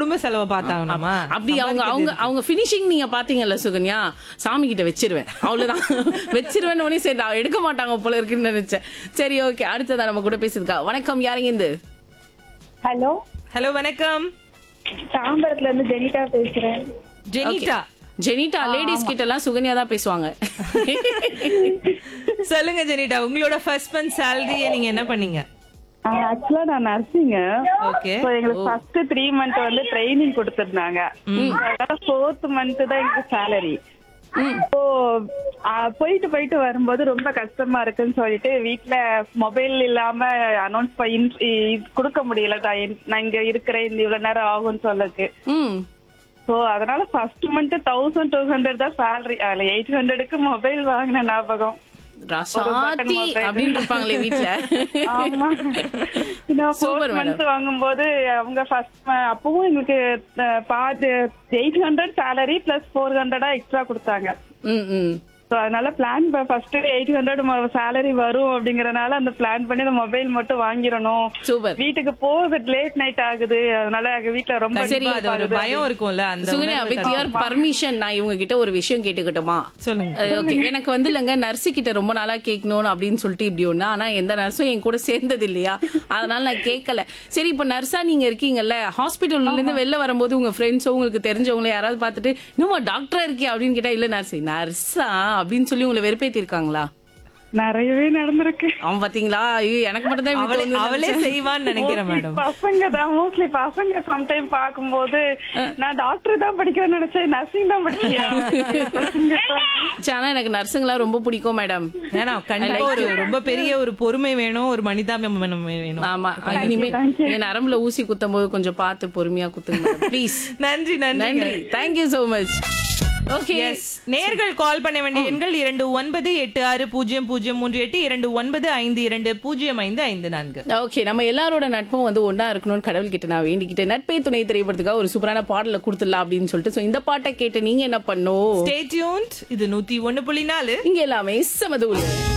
குடும்ப செலவை பார்த்தாங்களாமா அப்படி அவங்க அவங்க அவங்க ஃபினிஷிங் நீங்க பாத்தீங்கல்ல சுகன்யா சாமி கிட்ட வச்சிருவேன் அவ்வளவுதான் வச்சிருவேன் உடனே சரி நான் எடுக்க மாட்டாங்க போல இருக்குன்னு நினைச்சேன் சரி ஓகே அடுத்ததா நம்ம கூட பேசிருக்கா வணக்கம் யாருங்க இருந்து ஹலோ ஹலோ வணக்கம் தாம்பரத்துல இருந்து ஜெனிதா பேசுறேன் ஜெனிதா ஜெனிட்டா லேடிஸ் கிட்ட எல்லாம் சுகன்யா தான் பேசுவாங்க சொல்லுங்க ஜெனிட்டா உங்களோட ஃபர்ஸ்ட் மந்த் சேலரியை நீங்க என்ன பண்ணீங்க ஆக்சுவலா நான் நர்சிங்க ஓகே எங்களுக்கு ஃபர்ஸ்ட் த்ரீ மந்த் வந்து ட்ரைனிங் கொடுத்திருந்தாங்க அதனால ஃபோர்த் மந்த் தான் எங்களுக்கு சேலரி இப்போ போயிட்டு போயிட்டு வரும்போது ரொம்ப கஷ்டமா இருக்குன்னு சொல்லிட்டு வீட்ல மொபைல் இல்லாம அனௌன்ஸ் கொடுக்க முடியல தான் என்- நான் இங்க இருக்கிறேன் இந்த இவ்வளவு நேரம் ஆகும்னு சொல்லக்கு ம் சோ அதனால first month thousand two hundred தான் சேலரி அதுல எயிட் ஹண்ட்ரடுக்கு மொபைல் வாங்கின ஞாபகம் ரசாத்தி அப்படின்னு இருப்பாங்களே வீட்டுல ஆமா Super, ஃபோர்த் madam. மந்த் வாங்கும்போது அவங்க ஃபர்ஸ்ட் அப்பவும் எங்களுக்கு அஹ், பாதி eight hundred salary plus four ஹண்ட்ரடா எக்ஸ்ட்ரா கொடுத்தாங்க ம் ம் ஸோ அதனால plan first eight hundred salary வரும் அப்படிங்கறனால அந்த பிளான் பண்ணி அந்த மொபைல் மட்டும் வாங்கிடணும் சூப்பர் வீட்டுக்கு போக லேட் நைட் ஆகுது அதனால எங்க வீட்டுல ரொம்ப கண்டிப்பா அது ஒரு பயம் இருக்கும்ல அந்த சுகன்யா உணர்வு வித் யுவர் பர்மிஷன் நான் இவங்க கிட்ட ஒரு விஷயம் கேட்டுக்கிட்டோமா சொல்லுங்க அஹ் okay. எனக்கு வந்து இல்லைங்க நர்ஸு கிட்ட ரொம்ப நாளா கேட்கணும் அப்படின்னு சொல்லிட்டு இப்படி ஒண்ணு ஆனா எந்த நர்ஸும் என் கூட சேர்ந்தது இல்லையா அதனால நான் கேட்கல சரி இப்ப நர்ஸா நீங்க இருக்கீங்கல்ல ஹாஸ்பிட்டல்ல இருந்து வெளில வரும்போது உங்க ஃப்ரெண்ட்ஸோ உங்களுக்கு தெரிஞ்சவங்கள யாராவது பார்த்துட்டு இன்னும் டாக்டரா இருக்கே அப்படின்னு கேட்டா இல்ல நர்ஸ் நர்ஸா அப்படின்னு சொல்லி உங்களை வெறுப்பேத்தி இருக்காங்களா நிறையவே நடந்திருக்கு அவன் பாத்தீங்களா ஐயோ, எனக்கு மட்டும் தான் அவளே அவளே செய்வான்னு நினைக்கிறேன் மேடம் பசங்க தான் மோஸ்ட்லி பசங்க சம்டைம் பாக்கும்போது நான் டாக்டர் தான் படிக்கிறேன்னு நினைச்சேன் நர்சிங் தான் படிக்கியா பசங்க தான். ஆனா எனக்கு நர்ஸுங்களா ரொம்ப பிடிக்கும் மேடம் ஏன்னா கண்டிப்பா ஒரு ரொம்ப பெரிய ஒரு பொறுமை வேணும் ஒரு மனிதாபிமானம் வேணும் ஆமா இனிமே நீங்க நரம்புல ஊசி குத்தும் போது கொஞ்சம் பார்த்து பொறுமையா குத்துங்க ப்ளீஸ் நன்றி நன்றி நன்றி thank you so much okay yes நேர்கள் கால் பண்ண வேண்டிய எண்கள் இரண்டு ஒன்பது எட்டு ஆறு பூஜ்ஜியம் பூஜ்ஜியம் மூன்று எட்டு இரண்டு ஒன்பது ஐந்து இரண்டு பூஜ்ஜியம் ஐந்து ஐந்து நான்கு ஓகே நம்ம எல்லாரோட நட்பும் வந்து ஒண்ணா இருக்கணும்னு கடவுள் கிட்ட நான் வேண்டிக்கிட்டு நட்பே துணை திரைப்படத்துக்காக ஒரு சூப்பரான பாடல கொடுத்துடலாம் அப்படின்னு சொல்லிட்டு சோ இந்த பாட்டை கேட்டு நீங்க என்ன பண்ணும் ஸ்டே டியூன்ட் இது நூத்தி ஒண்ணு புள்ளி நாலு இங்க எல்லாமே சமதூள்